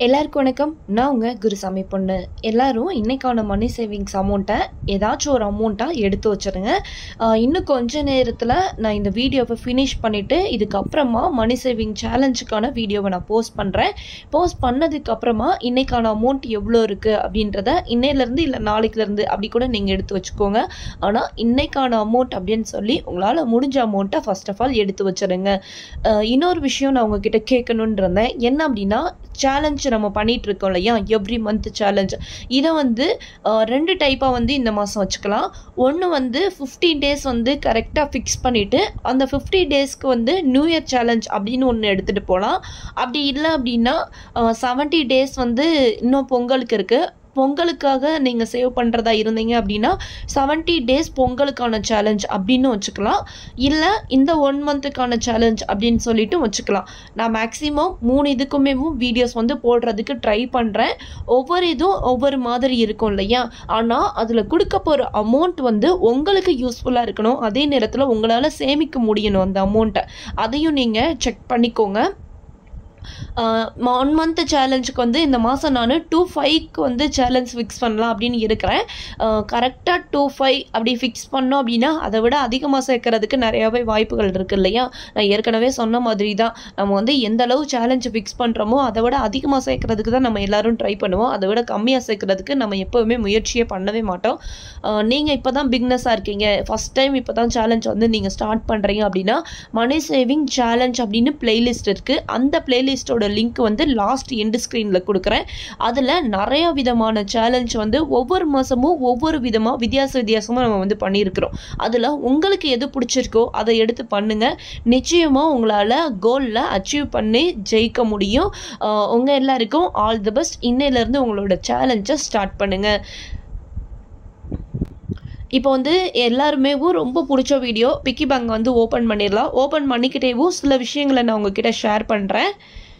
எல்லாருக்கும் வணக்கம் நான் உங்கள் குருசாமி பொண்ணு எல்லாரும் இன்னைக்கான மணி சேவிங்ஸ் அமௌண்ட்டை ஏதாச்சும் ஒரு அமௌண்ட்டாக எடுத்து வச்சிருங்க ஆஹ் இன்னும் கொஞ்ச நேரத்தில் நான் இந்த வீடியோவை ஃபினிஷ் பண்ணிவிட்டு இதுக்கப்புறமா மணி சேவிங் சேலஞ்சுக்கான வீடியோவை நான் போஸ்ட் பண்ணுறேன் போஸ்ட் பண்ணதுக்கப்புறமா இன்னைக்கான அமௌண்ட் எவ்வளோ இருக்குது அப்படின்றத இன்னையிலேருந்து இல்லை நாளைக்குலேருந்து அப்படி கூட நீங்கள் எடுத்து வச்சுக்கோங்க ஆனால் இன்னைக்கான அமௌண்ட் அப்படின்னு சொல்லி உங்களால் முடிஞ்ச அமௌண்ட்டை ஃபர்ஸ்ட் ஆஃப் ஆல் எடுத்து வச்சிருங்க ஆஹ் இன்னொரு விஷயம் நான் உங்ககிட்ட கேட்கணுன்னு இருந்தேன் என்ன அப்படின்னா சேலஞ்ச் நம்ம பண்ணிட்டு இருக்கோம் இல்லையா எவ்ரி மந்த் சேலஞ்ச் இதை வந்து ஆஹ் ரெண்டு டைப்பாக வந்து இந்த மாதம் வச்சுக்கலாம் ஒன்று வந்து ஃபிஃப்டீன் டேஸ் வந்து கரெக்டாக ஃபிக்ஸ் பண்ணிவிட்டு அந்த ஃபிஃப்டி டேஸ்க்கு வந்து நியூ இயர் சேலஞ்ச் அப்படின்னு ஒன்று எடுத்துகிட்டு போகலாம் அப்படி இல்லை அப்படின்னா செவன்ட்டி டேஸ் வந்து இன்னும் பொங்கலுக்கு இருக்குது பொங்கலுக்காக நீங்கள் சேவ் பண்ணுறதா இருந்தீங்க அப்படின்னா செவன்ட்டி டேஸ் பொங்கலுக்கான சேலஞ்ச் அப்படின்னு வச்சுக்கலாம் இல்லை இந்த ஒன் மந்த்துக்கான சேலஞ்ச் அப்படின்னு சொல்லிட்டு வச்சுக்கலாம் நான் மேக்ஸிமம் மூணு இதுக்குமே வீடியோஸ் வந்து போடுறதுக்கு ட்ரை பண்ணுறேன் ஒவ்வொரு இதுவும் ஒவ்வொரு மாதிரி இருக்கும் இல்லையா ஆனால் அதில் கொடுக்க போகிற அமௌண்ட் வந்து உங்களுக்கு யூஸ்ஃபுல்லாக இருக்கணும் அதே நேரத்தில் உங்களால் சேமிக்க முடியணும் அந்த அமௌண்ட்டை அதையும் நீங்கள் செக் பண்ணிக்கோங்க ஒன் மந்த் சேலஞ்சுக்கு வந்து இந்த மாதம் நான் டூ ஃபைவ்க்கு வந்து சேலஞ்ச் ஃபிக்ஸ் பண்ணலாம் அப்படின்னு இருக்கிறேன் கரெக்டாக டூ ஃபைவ் அப்படி ஃபிக்ஸ் பண்ணோம் அப்படின்னா அதை விட அதிகமாக சேர்க்கறதுக்கு நிறையாவே வாய்ப்புகள் இருக்குது இல்லையா நான் ஏற்கனவே சொன்ன மாதிரி தான் நம்ம வந்து எந்த அளவு சேலஞ்ச் ஃபிக்ஸ் பண்ணுறோமோ அதை விட அதிகமாக சேர்க்கறதுக்கு தான் நம்ம எல்லாரும் ட்ரை பண்ணுவோம் அதை விட கம்மியாக சேர்க்கறதுக்கு நம்ம எப்போவுமே முயற்சியே பண்ணவே மாட்டோம் நீங்கள் இப்போ தான் பிக்னஸாக இருக்கீங்க ஃபஸ்ட் டைம் இப்போ தான் சேலஞ்ச் வந்து நீங்கள் ஸ்டார்ட் பண்ணுறீங்க அப்படின்னா மணி சேவிங் சேலஞ்ச் அப்படின்னு பிளேலிஸ்ட் இருக்குது அந்த பிளேலிஸ்ட்டோட லிங்க் வந்து லாஸ்ட் எண்டு ஸ்க்ரீனில் கொடுக்குறேன் அதில் நிறைய விதமான சேலஞ்ச் வந்து ஒவ்வொரு மாதமும் ஒவ்வொரு விதமாக வித்தியாச வித்தியாசமாக நம்ம வந்து பண்ணியிருக்கிறோம் அதில் உங்களுக்கு எது பிடிச்சிருக்கோ அதை எடுத்து பண்ணுங்கள் நிச்சயமாக உங்களால் கோலில் அச்சீவ் பண்ணி ஜெயிக்க முடியும் உங்கள் எல்லாருக்கும் ஆல் தி பெஸ்ட் இன்னையிலேருந்து உங்களோட சேலஞ்சை ஸ்டார்ட் பண்ணுங்கள் இப்போ வந்து எல்லாருமே ரொம்ப பிடிச்ச வீடியோ பிக்கி பேங்க் வந்து ஓப்பன் பண்ணிடலாம் ஓப்பன் பண்ணிக்கிட்டேவும் சில விஷயங்களை நான் உங்ககிட்ட ஷேர் பண்ணுறேன்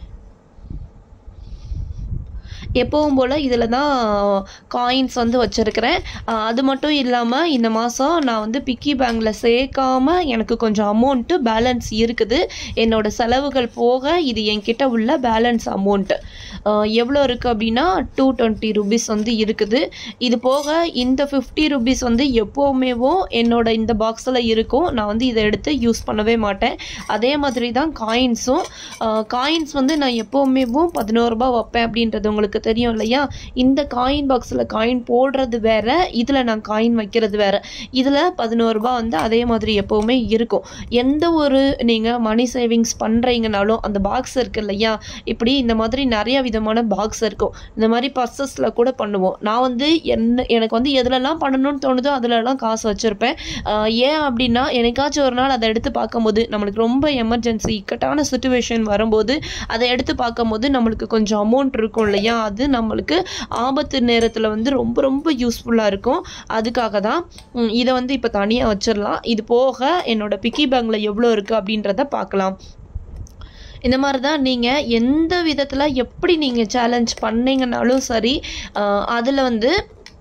எப்பவும் போல் இதில் தான் காயின்ஸ் வந்து வச்சுருக்கிறேன் அது மட்டும் இல்லாமல் இந்த மாதம் நான் வந்து பிக்கி பேங்கில் சேர்க்காம எனக்கு கொஞ்சம் அமௌண்ட்டு பேலன்ஸ் இருக்குது என்னோடய செலவுகள் போக இது என்கிட்ட உள்ள பேலன்ஸ் அமௌண்ட்டு எவ்வளோ இருக்குது அப்படின்னா டூ டுவெண்ட்டி ருபீஸ் வந்து இருக்குது இது போக இந்த ஃபிஃப்டி ருபீஸ் வந்து எப்போவுமேவும் என்னோட இந்த பாக்ஸில் இருக்கும் நான் வந்து இதை எடுத்து யூஸ் பண்ணவே மாட்டேன் அதே மாதிரி தான் காயின்ஸும் காயின்ஸ் வந்து நான் எப்போவுமேவும் பதினோருபா வைப்பேன் அப்படின்றது உங்களுக்கு தெரியும் இல்லையா இந்த காயின் பாக்ஸில் காயின் போடுறது வேற இதில் நான் காயின் வைக்கிறது வேற இதில் பதினோரு ரூபாய் வந்து அதே மாதிரி எப்போவுமே இருக்கும் எந்த ஒரு நீங்கள் மணி சேவிங்ஸ் பண்ணுறீங்கனாலும் அந்த பாக்ஸ் இருக்கு இல்லையா இப்படி இந்த மாதிரி நிறைய விதமான பாக்ஸ் இருக்கும் இந்த மாதிரி பர்சஸில் கூட பண்ணுவோம் நான் வந்து என்ன எனக்கு வந்து எதுலலாம் பண்ணணும்னு தோணுதோ அதிலலாம் காசு வச்சுருப்பேன் ஏன் அப்படின்னா எனக்காச்சும் ஒரு நாள் அதை எடுத்து பார்க்கும்போது நம்மளுக்கு ரொம்ப எமர்ஜென்சி இக்கட்டான சுச்சுவேஷன் வரும்போது அதை எடுத்து பார்க்கும்போது நம்மளுக்கு கொஞ்சம் அமௌண்ட் இருக்கும் இல்லையா அது நம்மளுக்கு ஆபத்து நேரத்தில் வந்து ரொம்ப ரொம்ப யூஸ்ஃபுல்லாக இருக்கும் அதுக்காக தான் இதை வந்து இப்போ தனியாக வச்சிடலாம் இது போக என்னோட பிக்கி பேங்கில் எவ்வளோ இருக்குது அப்படின்றத பார்க்கலாம் இந்த மாதிரி தான் நீங்கள் எந்த விதத்தில் எப்படி நீங்கள் சேலஞ்ச் பண்ணீங்கனாலும் சரி அதில் வந்து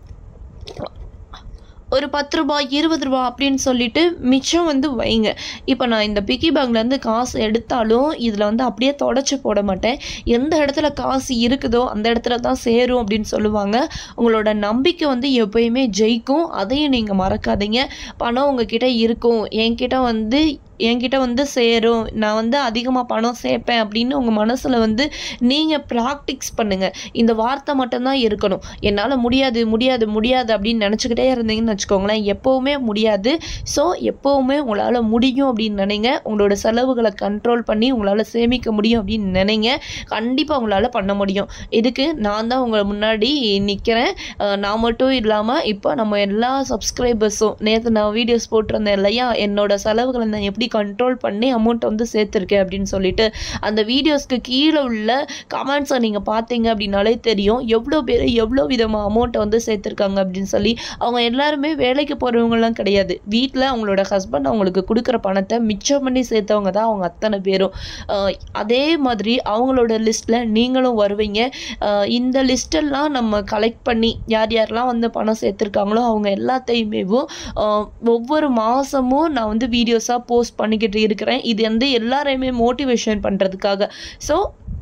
ஒரு பத்து ரூபாய் இருபது ரூபா அப்படின்னு சொல்லிட்டு மிச்சம் வந்து வைங்க இப்போ நான் இந்த பிக்கி பேங்க்லேருந்து காசு எடுத்தாலும் இதில் வந்து அப்படியே தொடச்சி போட மாட்டேன் எந்த இடத்துல காசு இருக்குதோ அந்த இடத்துல தான் சேரும் அப்படின்னு சொல்லுவாங்க உங்களோட நம்பிக்கை வந்து எப்பயுமே ஜெயிக்கும் அதையும் நீங்கள் மறக்காதீங்க பணம் உங்ககிட்ட இருக்கும் என்கிட்ட வந்து என்கிட்ட வந்து சேரும் நான் வந்து அதிகமாக பணம் சேர்ப்பேன் அப்படின்னு உங்கள் மனசில் வந்து நீங்கள் ப்ராக்டிக்ஸ் பண்ணுங்கள் இந்த வார்த்தை மட்டும்தான் இருக்கணும் என்னால் முடியாது முடியாது முடியாது அப்படின்னு நினச்சிக்கிட்டே இருந்தீங்கன்னு வச்சுக்கோங்களேன் எப்போவுமே முடியாது ஸோ எப்போவுமே உங்களால் முடியும் அப்படின்னு நினைங்க உங்களோட செலவுகளை கண்ட்ரோல் பண்ணி உங்களால் சேமிக்க முடியும் அப்படின்னு நினைங்க கண்டிப்பாக உங்களால் பண்ண முடியும் இதுக்கு நான் தான் உங்களை முன்னாடி நிற்கிறேன் நான் மட்டும் இல்லாமல் இப்போ நம்ம எல்லா சப்ஸ்கிரைபர்ஸும் நேற்று நான் வீடியோஸ் போட்டிருந்தேன் இல்லையா என்னோட செலவுகளை நான் எப்படி கண்ட்ரோல் பண்ணி அமௌண்ட் வந்து சேர்த்துருக்கேன் அப்படின்னு சொல்லிட்டு அந்த வீடியோஸ்க்கு கீழே உள்ள கமெண்ட்ஸை நீங்கள் பார்த்தீங்க அப்படின்னாலே தெரியும் எவ்வளோ பேர் எவ்வளோ விதமாக அமௌண்ட்டை வந்து சேர்த்துருக்காங்க அப்படின்னு சொல்லி அவங்க எல்லாருமே வேலைக்கு போகிறவங்கலாம் கிடையாது வீட்டில் அவங்களோட ஹஸ்பண்ட் அவங்களுக்கு கொடுக்குற பணத்தை மிச்சம் பண்ணி சேர்த்தவங்க தான் அவங்க அத்தனை பேரும் அதே மாதிரி அவங்களோட லிஸ்ட்டில் நீங்களும் வருவீங்க இந்த லிஸ்டெல்லாம் நம்ம கலெக்ட் பண்ணி யார் யாரெல்லாம் வந்து பணம் சேர்த்துருக்காங்களோ அவங்க எல்லாத்தையுமே ஒவ்வொரு மாதமும் நான் வந்து வீடியோஸாக போஸ்ட் பண்ணிக்கிட்டு இருக்கிறேன் இது வந்து எல்லாரையுமே மோட்டிவேஷன் பண்ணுறதுக்காக ஸோ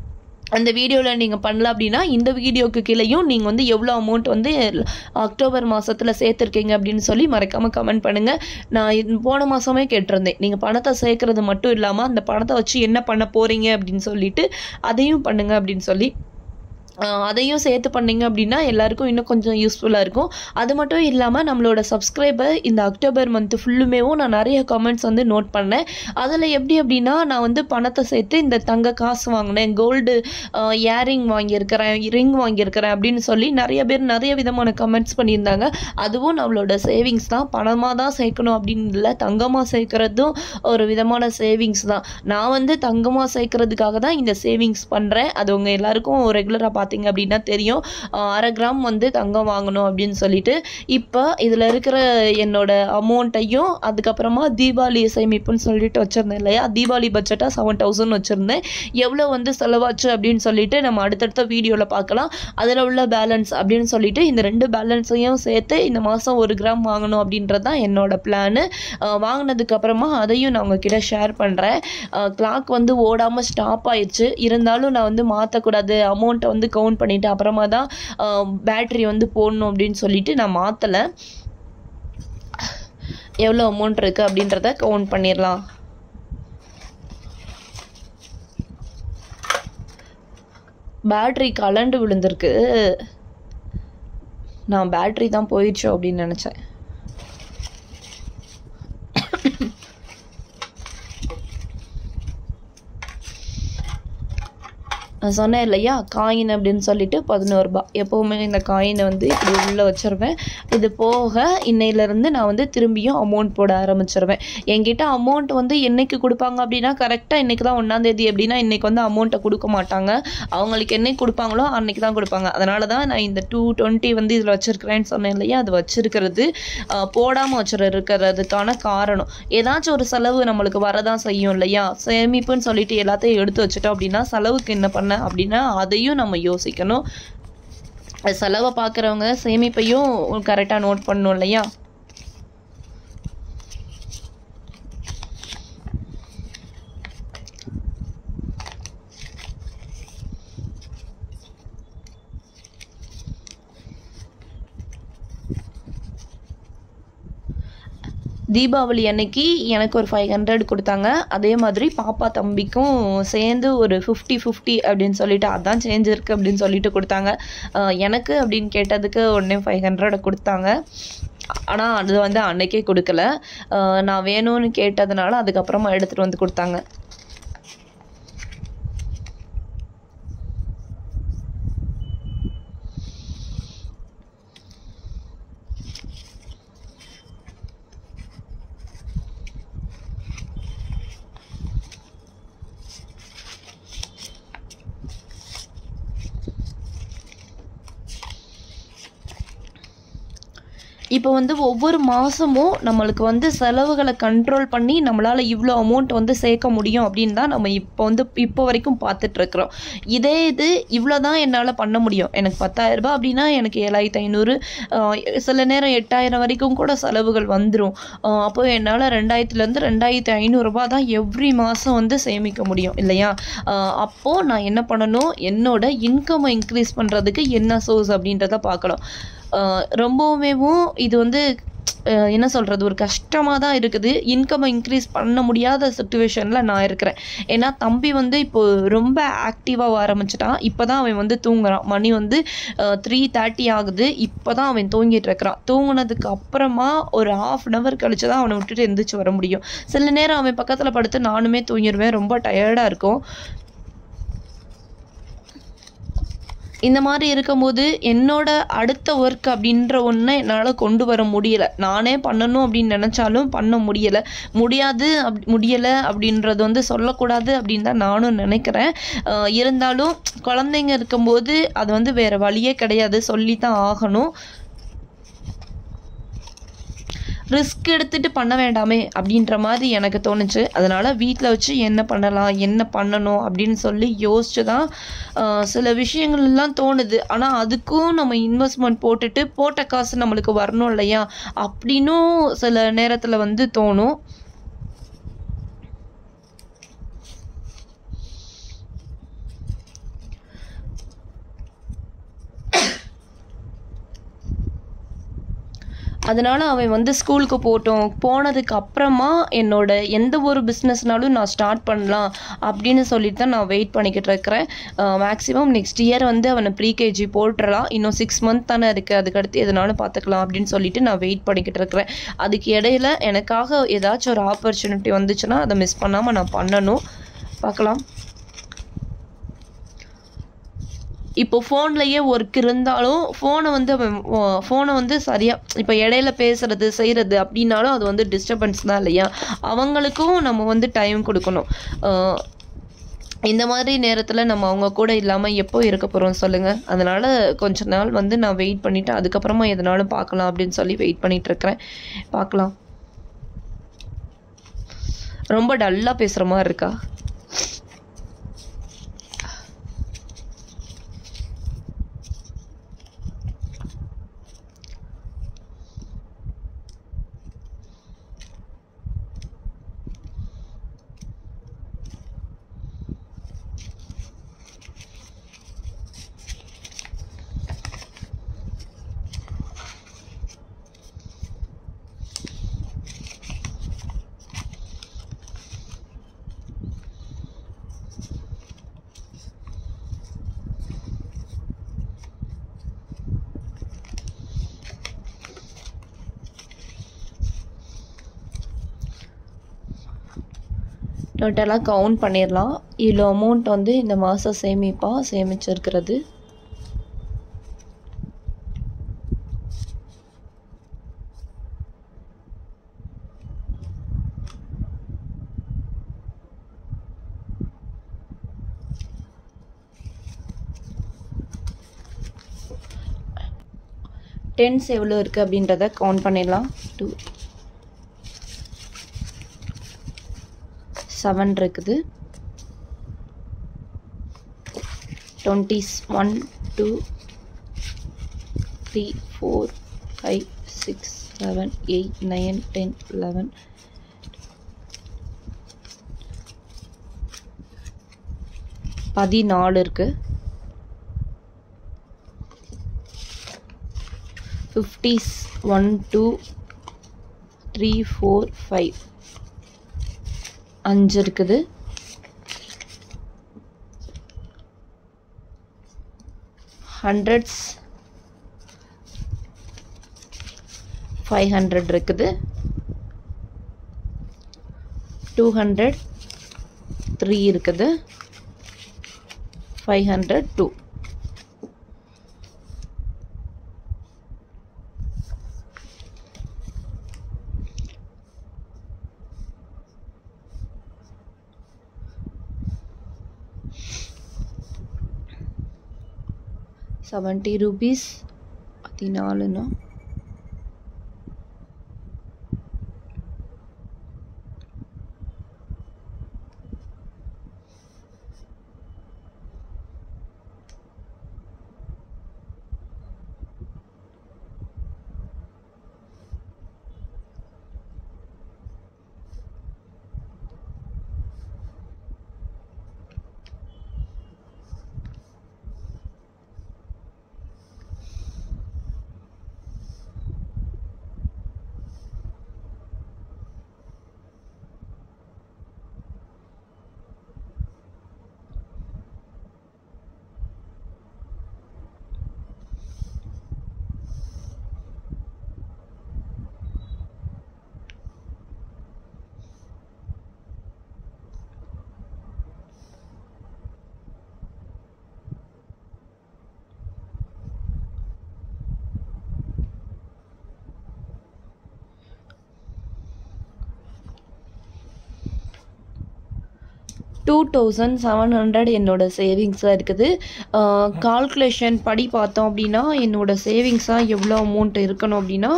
அந்த வீடியோவில் நீங்கள் பண்ணல அப்படின்னா இந்த வீடியோக்கு கீழேயும் நீங்கள் வந்து எவ்வளோ அமௌண்ட் வந்து அக்டோபர் மாதத்தில் சேர்த்துருக்கீங்க அப்படின்னு சொல்லி மறக்காமல் கமெண்ட் பண்ணுங்கள் நான் இது போன மாதமே கேட்டிருந்தேன் நீங்கள் பணத்தை சேர்க்கறது மட்டும் இல்லாமல் அந்த பணத்தை வச்சு என்ன பண்ண போகிறீங்க அப்படின்னு சொல்லிட்டு அதையும் பண்ணுங்க அப்படின்னு சொல்லி ஆஹ் அதையும் சேர்த்து பண்ணீங்க அப்படின்னா எல்லாருக்கும் இன்னும் கொஞ்சம் யூஸ்ஃபுல்லாக இருக்கும் அது மட்டும் இல்லாமல் நம்மளோட சப்ஸ்கிரைபர் இந்த அக்டோபர் மந்த் ஃபுல்லுமேவும் நான் நிறைய கமெண்ட்ஸ் வந்து நோட் பண்ணேன் அதில் எப்படி அப்படின்னா நான் வந்து பணத்தை சேர்த்து இந்த தங்க காசு வாங்கினேன் கோல்டு இயரிங் வாங்கியிருக்கிறேன் ரிங் வாங்கியிருக்கிறேன் அப்படின்னு சொல்லி நிறைய பேர் நிறைய விதமான கமெண்ட்ஸ் பண்ணியிருந்தாங்க அதுவும் நம்மளோட சேவிங்ஸ் தான் பணமாக தான் சேர்க்கணும் அப்படின்னு இல்லை தங்கமாக சேர்க்கறதும் ஒரு விதமான சேவிங்ஸ் தான் நான் வந்து தங்கமாக சேர்க்கறதுக்காக தான் இந்த சேவிங்ஸ் பண்ணுறேன் அது உங்கள் எல்லாருக்கும் ரெகுலராக பார்த்தீங்க அப்படின்னா தெரியும் ஆஹ் அரை கிராம் வந்து தங்கம் வாங்கணும் அப்படின்னு சொல்லிட்டு இப்போ இதில் இருக்கிற என்னோட அமௌண்ட்டையும் அதுக்கப்புறமா தீபாவளி சேமிப்புன்னு சொல்லிட்டு வச்சுருந்தேன் இல்லையா தீபாவளி பட்ஜெட்டாக செவன் தௌசண்ட் வச்சுருந்தேன் எவ்வளோ வந்து செலவாச்சு அப்படின்னு சொல்லிட்டு நம்ம அடுத்தடுத்த வீடியோவில் பார்க்கலாம் அதில் உள்ள பேலன்ஸ் அப்படின்னு சொல்லிட்டு இந்த ரெண்டு பேலன்ஸையும் சேர்த்து இந்த மாதம் ஒரு கிராம் வாங்கணும் அப்படின்றது தான் என்னோட பிளானு வாங்கினதுக்கு அப்புறமா அதையும் நான் உங்ககிட்ட ஷேர் பண்ணுறேன் கிளாக் வந்து ஓடாமல் ஸ்டாப் ஆயிடுச்சு இருந்தாலும் நான் வந்து மாற்றக்கூடாது அமௌண்ட்டை வந்து கவுண்ட் பண்ணிவிட்டு அப்புறமா தான் பேட்ரி வந்து போடணும் அப்படின்னு சொல்லிட்டு நான் மாற்றலை எவ்வளோ அமௌண்ட் இருக்குது அப்படின்றத கவுண்ட் பண்ணிடலாம் பேட்ரி கலண்டு விழுந்திருக்கு நான் பேட்ரி தான் போயிடுச்சோ அப்படின்னு நினச்சேன் நான் சொன்னேன் இல்லையா காயின் அப்படின்னு சொல்லிட்டு பதினோரு ரூபாய் எப்போவுமே இந்த காயினை வந்து இப்படி உள்ளே வச்சிருவேன் இது போக இன்னையிலேருந்து நான் வந்து திரும்பியும் அமௌண்ட் போட ஆரம்பிச்சிருவேன் என்கிட்ட அமௌண்ட் வந்து என்னைக்கு கொடுப்பாங்க அப்படின்னா கரெக்டாக இன்னைக்கு தான் ஒன்றாந்தேதி அப்படின்னா இன்னைக்கு வந்து அமௌண்ட்டை கொடுக்க மாட்டாங்க அவங்களுக்கு என்னைக்கு கொடுப்பாங்களோ அன்னைக்கு தான் கொடுப்பாங்க அதனால தான் நான் இந்த டூ டுவெண்ட்டி வந்து இதில் வச்சிருக்கிறேன்னு சொன்னேன் இல்லையா அது வச்சிருக்கிறது போடாமல் வச்சிருக்கிறதுக்கான காரணம் ஏதாச்சும் ஒரு செலவு நம்மளுக்கு வரதான் செய்யும் இல்லையா சேமிப்புன்னு சொல்லிட்டு எல்லாத்தையும் எடுத்து வச்சுட்டோம் அப்படின்னா செலவுக்கு என்ன பண்ண அப்படின்னா அதையும் நம்ம யோசிக்கணும் அது செலவை பார்க்குறவங்க சேமிப்பையும் கரெக்டாக நோட் பண்ணணும் இல்லையா தீபாவளி அன்னைக்கு எனக்கு ஒரு ஃபைவ் ஹண்ட்ரட் கொடுத்தாங்க அதே மாதிரி பாப்பா தம்பிக்கும் சேர்ந்து ஒரு ஃபிஃப்டி ஃபிஃப்டி அப்படின்னு சொல்லிட்டு அதான் சேஞ்ச் இருக்குது அப்படின்னு சொல்லிட்டு கொடுத்தாங்க அஹ் எனக்கு அப்படின்னு கேட்டதுக்கு உடனே ஃபைவ் ஹண்ட்ரட் கொடுத்தாங்க ஆனால் அது வந்து அன்னைக்கே கொடுக்கல அஹ் நான் வேணும்னு கேட்டதுனால அதுக்கப்புறமா எடுத்துகிட்டு வந்து கொடுத்தாங்க இப்போ வந்து ஒவ்வொரு மாதமும் நம்மளுக்கு வந்து செலவுகளை கண்ட்ரோல் பண்ணி நம்மளால் இவ்வளோ அமௌண்ட் வந்து சேர்க்க முடியும் அப்படின்னு தான் நம்ம இப்போ வந்து இப்போ வரைக்கும் பார்த்துட்ருக்குறோம் இதே இது இவ்வளோ தான் என்னால் பண்ண முடியும் எனக்கு பத்தாயிரம் ரூபாய் அப்படின்னா எனக்கு ஏழாயிரத்து ஐநூறு சில நேரம் எட்டாயிரம் வரைக்கும் கூட செலவுகள் வந்துடும் அப்போ என்னால் ரெண்டாயிரத்துலேருந்து ரெண்டாயிரத்து ஐநூறுரூபா தான் எவ்ரி மாதம் வந்து சேமிக்க முடியும் இல்லையா அப்போது நான் என்ன பண்ணணும் என்னோட இன்கம்மை இன்க்ரீஸ் பண்ணுறதுக்கு என்ன சோர்ஸ் அப்படின்றத பார்க்கணும் ஆஹ் ரொம்பவுமேவும் இது வந்து அஹ் என்ன சொல்கிறது ஒரு கஷ்டமாக தான் இருக்குது இன்கம்மை இன்க்ரீஸ் பண்ண முடியாத சுச்சுவேஷனில் நான் இருக்கிறேன் ஏன்னா தம்பி வந்து இப்போ ரொம்ப ஆக்டிவாக ஆரம்பிச்சிட்டான் இப்போ தான் அவன் வந்து தூங்குறான் மணி வந்து த்ரீ தேர்ட்டி ஆகுது இப்போ தான் அவன் தூங்கிட்டு இருக்கிறான் தூங்குனதுக்கு அப்புறமா ஒரு ஹாஃப் அன் ஹவர் கழிச்சு தான் அவனை விட்டுட்டு எந்திரிச்சு வர முடியும் சில நேரம் அவன் பக்கத்தில் படுத்து நானுமே தூங்கிடுவேன் ரொம்ப டயர்டாக இருக்கும் இந்த மாதிரி இருக்கும்போது என்னோட அடுத்த ஒர்க் அப்படின்ற ஒன்றை என்னால் கொண்டு வர முடியலை நானே பண்ணணும் அப்படின்னு நினச்சாலும் பண்ண முடியலை முடியாது அப் முடியலை அப்படின்றது வந்து சொல்லக்கூடாது அப்படின்னு தான் நானும் நினைக்கிறேன் ஆஹ் இருந்தாலும் குழந்தைங்க இருக்கும்போது அது வந்து வேறு வழியே கிடையாது சொல்லி தான் ஆகணும் ரிஸ்க் எடுத்துட்டு பண்ண வேண்டாமே அப்படின்ற மாதிரி எனக்கு தோணுச்சு அதனால் வீட்டில் வச்சு என்ன பண்ணலாம் என்ன பண்ணணும் அப்படின்னு சொல்லி யோசிச்சு தான் ஆஹ் சில விஷயங்கள் எல்லாம் தோணுது ஆனால் அதுக்கும் நம்ம இன்வெஸ்ட்மெண்ட் போட்டுட்டு போட்ட காசு நம்மளுக்கு வரணும் இல்லையா அப்படின்னும் சில நேரத்தில் வந்து தோணும் அதனால அவன் வந்து ஸ்கூலுக்கு போகட்டும் போனதுக்கு அப்புறமா என்னோட எந்த ஒரு பிஸ்னஸ்னாலும் நான் ஸ்டார்ட் பண்ணலாம் அப்படின்னு சொல்லிட்டு தான் நான் வெயிட் பண்ணிக்கிட்டு இருக்கிறேன் மேக்ஸிமம் நெக்ஸ்ட் இயர் வந்து அவனை ப்ரீகேஜி போட்டுறலாம் இன்னும் சிக்ஸ் மந்த் தானே இருக்குது அதுக்கடுத்து எதனாலும் பார்த்துக்கலாம் அப்படின்னு சொல்லிட்டு நான் வெயிட் பண்ணிக்கிட்டு இருக்கிறேன் அதுக்கு இடையில எனக்காக ஏதாச்சும் ஒரு ஆப்பர்ச்சுனிட்டி வந்துச்சுன்னா அதை மிஸ் பண்ணாமல் நான் பண்ணணும் பார்க்கலாம் இப்போ ஃபோன்லேயே ஒர்க் இருந்தாலும் ஃபோனை வந்து அவன் ஃபோனை வந்து சரியாக இப்போ இடையில பேசுறது செய்கிறது அப்படின்னாலும் அது வந்து டிஸ்டர்பன்ஸ் தான் இல்லையா அவங்களுக்கும் நம்ம வந்து டைம் கொடுக்கணும் ஆஹ் இந்த மாதிரி நேரத்தில் நம்ம அவங்க கூட இல்லாமல் எப்போ இருக்க போகிறோம் சொல்லுங்கள் அதனால் கொஞ்ச நாள் வந்து நான் வெயிட் பண்ணிவிட்டு அதுக்கப்புறமா எதனாலும் பார்க்கலாம் அப்படின்னு சொல்லி வெயிட் பண்ணிட்டு இருக்கிறேன் பார்க்கலாம் ரொம்ப டல்லாக பேசுகிற மாதிரி இருக்கா டோட்டலாக கவுண்ட் பண்ணிடலாம் இவ்வளோ அமௌண்ட் வந்து இந்த மாதம் சேமிப்பாக சேமிச்சிருக்கிறது டென்ஸ் எவ்வளோ இருக்குது அப்படின்றத கவுண்ட் பண்ணிடலாம் டூ செவன் இருக்குது twenties one two three four five six seven eight nine ten eleven பதினாலு இருக்கு fifties one two three four five அஞ்சு இருக்குது ஹண்ட்ரட்ஸ் ஃபைவ் ஹண்ட்ரட் இருக்குது டூ ஹண்ட்ரட் த்ரீ இருக்குது five hundred two seventy rupees பதினாலுண்ணா two thousand seven hundred என்னோட சேவிங்ஸாக இருக்குது கால்குலேஷன் படி பார்த்தோம் அப்படின்னா என்னோட சேவிங்ஸாக எவ்வளோ அமௌண்ட் இருக்கணும் அப்படின்னா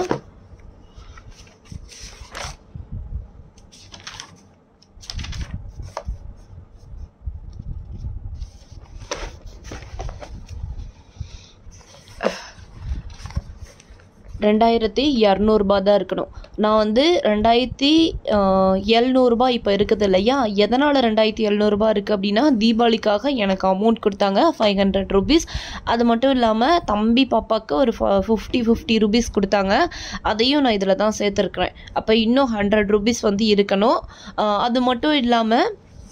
ரெண்டாயிரத்தி இரநூறுபா தான் இருக்கணும் நான் வந்து ரெண்டாயிரத்தி எழுநூறுபா இப்போ இருக்குது இல்லையா எதனால் ரெண்டாயிரத்தி எழுநூறுபா இருக்குது அப்படின்னா தீபாவளிக்காக எனக்கு அமௌண்ட் கொடுத்தாங்க ஃபைவ் ஹண்ட்ரட் ருபீஸ் அது மட்டும் இல்லாமல் தம்பி பாப்பாவுக்கு ஒரு ஃபிஃப்டி ஃபிஃப்டி ருபீஸ் கொடுத்தாங்க அதையும் நான் இதில் தான் சேர்த்துருக்குறேன் அப்போ இன்னும் ஹண்ட்ரட் ருபீஸ் வந்து இருக்கணும் ஆஹ் அது மட்டும் இல்லாமல்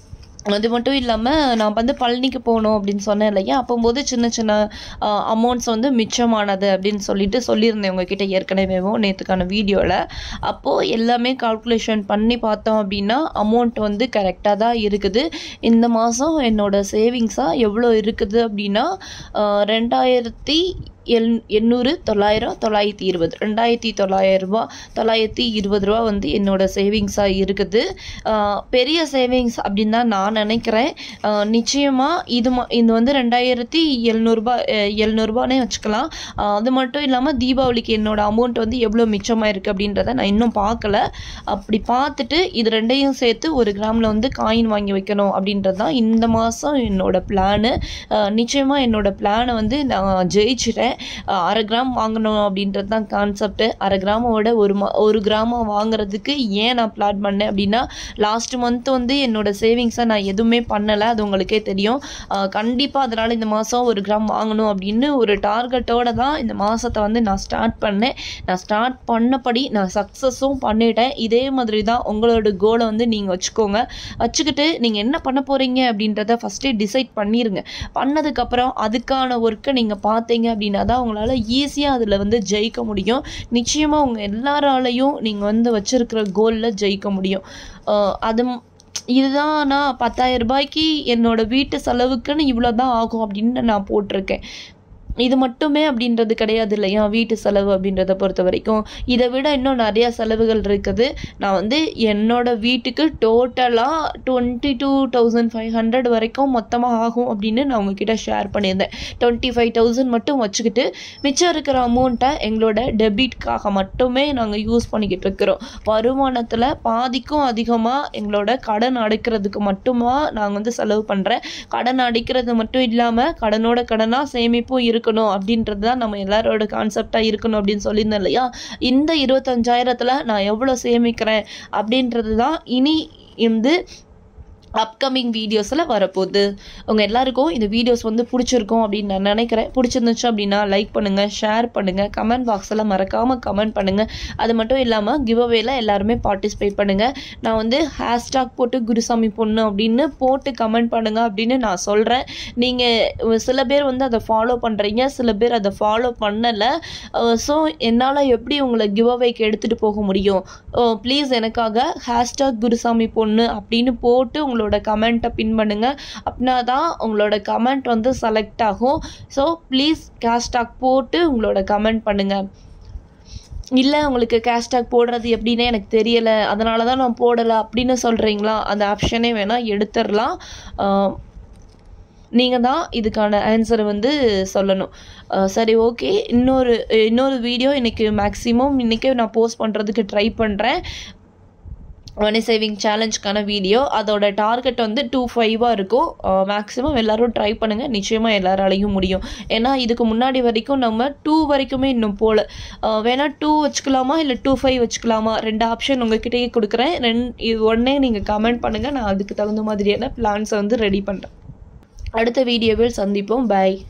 அது மட்டும் இல்லாமல் நான் வந்து பழனிக்கு போகணும் அப்படின்னு சொன்னேன் இல்லையா அப்போம்போது சின்ன சின்ன அமௌண்ட்ஸ் வந்து மிச்சமானது அப்படின்னு சொல்லிட்டு சொல்லியிருந்தேன் உங்ககிட்ட ஏற்கனவேவும் நேற்றுக்கான வீடியோவில் அப்போது எல்லாமே கால்குலேஷன் பண்ணி பார்த்தோம் அப்படின்னா அமௌண்ட் வந்து கரெக்டாக தான் இருக்குது இந்த மாதம் என்னோட சேவிங்ஸாக எவ்வளோ இருக்குது அப்படின்னா ஆஹ் ரெண்டாயிரத்தி எண் எண்ணூறு தொள்ளாயிரம் தொள்ளாயிரத்தி இருபது ரெண்டாயிரத்தி தொள்ளாயிரம் ரூபா தொள்ளாயிரத்தி இருபது ரூபா வந்து என்னோட சேவிங்ஸாக இருக்குது ஆஹ் பெரிய சேவிங்ஸ் அப்படின்னு தான் நான் நினைக்கிறேன் ஆஹ் நிச்சயமா இது ம இது வந்து ரெண்டாயிரத்தி எழுநூறுபா எழுநூறுபானே வச்சுக்கலாம் ஆஹ் அது மட்டும் இல்லாமல் தீபாவளிக்கு என்னோட அமௌண்ட் வந்து எவ்வளோ மிச்சமாக இருக்குது அப்படின்றத நான் இன்னும் பார்க்கல அப்படி பார்த்துட்டு இது ரெண்டையும் சேர்த்து ஒரு கிராமில் வந்து காயின் வாங்கி வைக்கணும் அப்படின்றது தான் இந்த மாதம் என்னோட பிளானு நிச்சயமாக என்னோட பிளானை வந்து நான் ஜெயிச்சிட்டேன் ஆஹ் அரை கிராம் வாங்கணும் அப்படின்றது தான் கான்செப்ட் அரை கிராமோட ஒரு மா ஒரு கிராமம் வாங்குறதுக்கு ஏன் நான் பிளான் பண்ணேன் அப்படின்னா லாஸ்ட் மந்த் வந்து என்னோட சேவிங்ஸை நான் எதுவுமே பண்ணலை அது உங்களுக்கே தெரியும் கண்டிப்பாக அதனால் இந்த மாதம் ஒரு கிராம் வாங்கணும் அப்படின்னு ஒரு டார்கெட்டோட தான் இந்த மாதத்தை வந்து நான் ஸ்டார்ட் பண்ணேன் நான் ஸ்டார்ட் பண்ணபடி நான் சக்ஸஸும் பண்ணிட்டேன் இதே மாதிரி தான் உங்களோட கோலை வந்து நீங்கள் வச்சுக்கோங்க வச்சுக்கிட்டு நீங்கள் என்ன பண்ண போகிறீங்க அப்படின்றத ஃபஸ்ட்டே டிசைட் பண்ணிடுங்க பண்ணதுக்கப்புறம் அதுக்கான ஒர்க்கை நீங்கள் பார்த்தீங்க அப்படின்னா தான் உங்களால் ஈஸியாக அதில் வந்து ஜெயிக்க முடியும் நிச்சயமாக உங்கள் எல்லாராலையும் நீங்கள் வந்து வச்சுருக்கிற கோலில் ஜெயிக்க முடியும் ஆஹ் அது ம்- இதுதான் நான் பத்தாயிரம் ரூபாய்க்கு என்னோட வீட்டு செலவுக்குன்னு இவ்வளோ தான் ஆகும் அப்படின்னு நான் போட்டிருக்கேன் இது மட்டுமே அப்படின்றது கிடையாது இல்லையா வீட்டு செலவு அப்படின்றத பொறுத்த வரைக்கும் இதை விட இன்னும் நிறையா செலவுகள் இருக்குது நான் வந்து என்னோட வீட்டுக்கு டோட்டலாக twenty two thousand five hundred வரைக்கும் மொத்தமாக ஆகும் அப்படின்னு நான் உங்ககிட்ட ஷேர் பண்ணியிருந்தேன் டுவெண்ட்டி ஃபைவ் தௌசண்ட் மட்டும் வச்சுக்கிட்டு மிச்சம் இருக்கிற அமௌண்ட்டை எங்களோட டெபிட்காக மட்டுமே நாங்கள் யூஸ் பண்ணிக்கிட்டு இருக்கிறோம் வருமானத்தில் பாதிக்கும் அதிகமாக எங்களோட கடன் அடைக்கிறதுக்கு மட்டுமா நாங்கள் வந்து செலவு பண்ணுறேன் கடன் அடைக்கிறது மட்டும் இல்லாமல் கடனோட கடனாக சேமிப்பும் இருக்கணும் அப்படின்றது தான் நம்ம எல்லாரோட கான்செப்டாக இருக்கணும் அப்படின்னு சொல்லியிருந்தேன் இல்லையா இந்த இருபத்தஞ்சாயிரத்தில் நான் எவ்வளோ சேமிக்கிறேன் அப்படின்றது தான் இனி வந்து அப்கமிங் வீடியோஸில் வரப்போகுது உங்கள் எல்லாருக்கும் இந்த வீடியோஸ் வந்து பிடிச்சிருக்கும் அப்படின்னு நான் நினைக்கிறேன் பிடிச்சிருந்துச்சு அப்படின்னா லைக் பண்ணுங்கள் ஷேர் பண்ணுங்கள் கமெண்ட் பாக்ஸில் மறக்காமல் கமெண்ட் பண்ணுங்கள் அது மட்டும் இல்லாமல் கிவ் அவேல எல்லாருமே பார்ட்டிசிபேட் பண்ணுங்கள் நான் வந்து ஹேஷ்டாக் போட்டு குருசாமி பொண்ணு அப்படின்னு போட்டு கமெண்ட் பண்ணுங்கள் அப்படின்னு நான் சொல்கிறேன் நீங்கள் சில பேர் வந்து அதை ஃபாலோ பண்ணுறீங்க சில பேர் அதை ஃபாலோ பண்ணலை ஸோ என்னால் எப்படி உங்களை கிவ் அவேக்கு எடுத்துகிட்டு போக முடியும் ப்ளீஸ் எனக்காக ஹேஷ்டாக் குருசாமி பொண்ணு அப்படின்னு போட்டு உங்களோட கமெண்ட்டை பின் பண்ணுங்க அப்படின்னா தான் உங்களோட கமெண்ட் வந்து செலக்ட் ஆகும் ஸோ ப்ளீஸ் ஹேஷ்டாக் போட்டு உங்களோட கமெண்ட் பண்ணுங்க இல்லை உங்களுக்கு கேஷ்டாக் போடுறது எப்படின்னே எனக்கு தெரியலை அதனால தான் நான் போடலை அப்படின்னு சொல்கிறீங்களா அந்த ஆப்ஷனே வேணால் எடுத்துடலாம் நீங்கள் தான் இதுக்கான ஆன்சரை வந்து சொல்லணும் அஹ் சரி ஓகே இன்னொரு இன்னொரு வீடியோ இன்றைக்கி மேக்ஸிமம் இன்றைக்கே நான் போஸ்ட் பண்ணுறதுக்கு ட்ரை பண்ணுறேன் மணி சேவிங் சேலஞ்சுக்கான வீடியோ அதோட டார்கெட் வந்து டூ ஃபைவாக இருக்கும் மேக்ஸிமம் எல்லாரும் ட்ரை பண்ணுங்கள் நிச்சயமாக எல்லாராலையும் முடியும் ஏன்னா இதுக்கு முன்னாடி வரைக்கும் நம்ம டூ வரைக்குமே இன்னும் போகல வேணா டூ வச்சுக்கலாமா இல்லை டூ ஃபைவ் வச்சுக்கலாமா ரெண்டு ஆப்ஷன் உங்ககிட்டயே கொடுக்குறேன் ரெண்டு இது உடனே நீங்கள் கமெண்ட் பண்ணுங்கள் நான் அதுக்கு தகுந்த மாதிரியான பிளான்ஸை வந்து ரெடி பண்ணுறேன் அடுத்த வீடியோவில் சந்திப்போம் பை